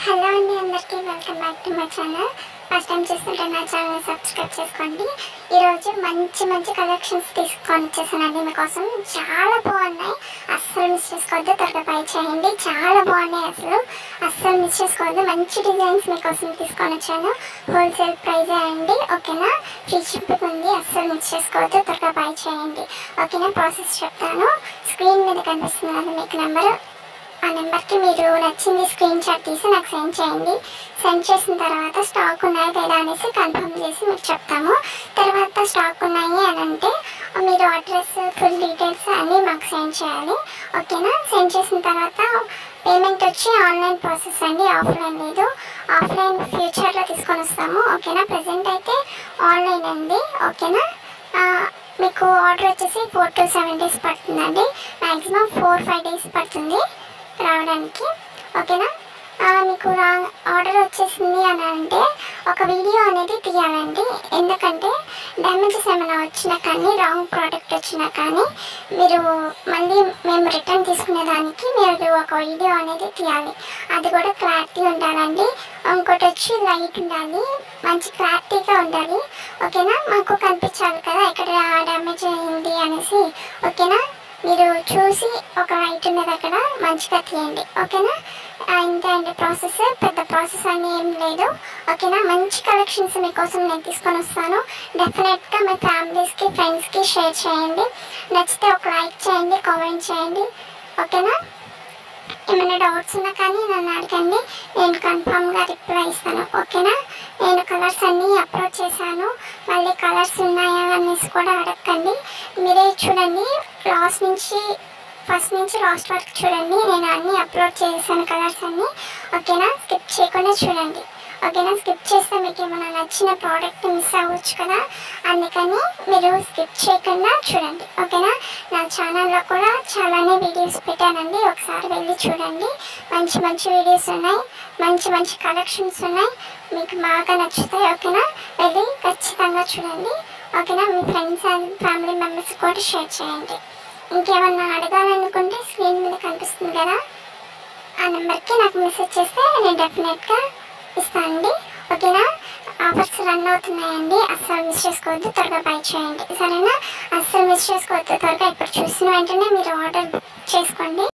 hello అండి అందరికీ welcome back to my channel first time చూస్తుంటే నా ఛానల్ సబ్స్క్రైబ్ చేసుకోండి ఈరోజు మంచి మంచి కలెక్షన్స్ తీసుకొని వచ్చేసానండి మీకోసం చాలా బాగున్నాయి అస్సలు మిస్ చేసుకోవద్దు త్వరగా బై చేయండి చాలా బాగున్నాయి అసలు అస్సలు మిస్ చేసుకోవద్దు మంచి డిజైన్స్ మీకోసం తీసుకొని వచ్చాను హోల్సేల్ ప్రైజే అండి ఓకేనా ఫ్రీ షిప్పింగ్ ఉంది అస్సలు మిస్ చేసుకోవద్దు త్వరగా బై చేయండి ఓకేనా ప్రాసెస్ చెప్తాను స్క్రీన్ మీద కనిపిస్తుంది కదా మీకు నెంబర్ ఆ నెంబర్కి మీరు నచ్చింది స్క్రీన్ షాట్ తీసి నాకు సెండ్ చేయండి సెండ్ చేసిన తర్వాత స్టాక్ ఉన్నాయా లేదా అనేసి కన్ఫర్మ్ చేసి మీకు చెప్తాము తర్వాత స్టాక్ ఉన్నాయి అని అంటే మీరు అడ్రస్ ఫుల్ డీటెయిల్స్ అన్నీ మాకు సెండ్ చేయాలి ఓకేనా సెండ్ చేసిన తర్వాత పేమెంట్ వచ్చి ఆన్లైన్ ప్రాసెస్ అండి ఆఫ్లైన్ లేదు ఆఫ్లైన్ ఫ్యూచర్లో తీసుకొని వస్తాము ఓకేనా ప్రజెంట్ అయితే ఆన్లైన్ అండి ఓకేనా ఆ, మీకు ఆర్డర్ వచ్చేసి ఫోర్ టు సెవెన్ డేస్ పడుతుందండి మ్యాక్సిమం ఫోర్ ఫైవ్ డేస్ పడుతుంది రావడానికి ఓకేనా ఆ, మీకు రా ఆర్డర్ వచ్చేసింది అని అంటే ఒక వీడియో అనేది తీయాలండి ఎందుకంటే డ్యామేజెస్ ఏమైనా వచ్చినా కానీ రాంగ్ ప్రోడక్ట్ వచ్చినా కానీ మీరు మళ్ళీ మేము రిటర్న్ తీసుకునేదానికి మీరు ఒక వీడియో అనేది తీయాలి అది కూడా క్లారిటీ ఉండాలండి ఇంకోటి వచ్చి లైట్ ఉండాలి మంచి క్లారిటీగా ఉండాలి ఓకేనా మాకు కనిపించాలి కదా ఎక్కడ డ్యామేజ్ అయింది అనేసి ఓకేనా మీరు చూసి ఒక రైట్ ఉన్నది అక్కడ మంచిగా తీయండి ఓకేనా ఆ, ఇంతే అండి ప్రాసెస్ పెద్ద ప్రాసెస్ అని ఏం లేదు ఓకేనా మంచి కలెక్షన్స్ మీకోసం నేను తీసుకొని వస్తాను డెఫినెట్గా మీ ఫ్యామిలీస్కి ఫ్రెండ్స్కి షేర్ చేయండి నచ్చితే ఒక లైక్ చేయండి కామెంట్ చేయండి ఓకేనా ఏమైనా డౌట్స్ ఉన్నా కానీ నన్ను అడగండి నేను కన్ఫామ్గా రిప్లై ఇస్తాను ఓకేనా నేను కలర్స్ అన్నీ అప్లోడ్ చేశాను మళ్ళీ కలర్స్ ఉన్నాయా అనేసి కూడా అడగండి మీరే చూడండి లాస్ట్ నుంచి ఫస్ట్ నుంచి లాస్ట్ వరకు చూడండి నేను అన్నీ అప్లోడ్ చేశాను కలర్స్ అన్నీ ఓకేనా స్కిప్ చేయకుండా చూడండి ఓకేనా స్కిప్ చేస్తే మీకు ఏమైనా నచ్చిన ప్రోడక్ట్ మిస్ అవ్వచ్చు కదా అందుకని మీరు స్కిప్ చేయకుండా చూడండి ఓకేనా నా ఛానల్లో కూడా చాలానే వీడియోస్ పెట్టానండి ఒకసారి వెళ్ళి చూడండి మంచి మంచి వీడియోస్ ఉన్నాయి మంచి మంచి కలెక్షన్స్ ఉన్నాయి మీకు బాగా నచ్చుతాయి ఓకేనా వెళ్ళి ఖచ్చితంగా చూడండి ఓకేనా మీ ఫ్రెండ్స్ అండ్ ఫ్యామిలీ మెంబర్స్ కూడా షేర్ చేయండి ఇంకేమన్నా అడగాలనుకుంటే స్క్రీన్ మీద కనిపిస్తుంది కదా ఆ నెంబర్కి నాకు మెసేజ్ చేస్తే నేను డెఫినెట్గా ఇస్తానండి ఓకేనా ఆఫర్స్ రన్ అవుతున్నాయండి అస్సలు మిస్ చేసుకోవద్దు త్వరగా బై చేయండి సరేనా అస్సలు మిస్ చేసుకోవద్దు త్వరగా ఇప్పుడు చూసిన వెంటనే మీరు ఆర్డర్ చేసుకోండి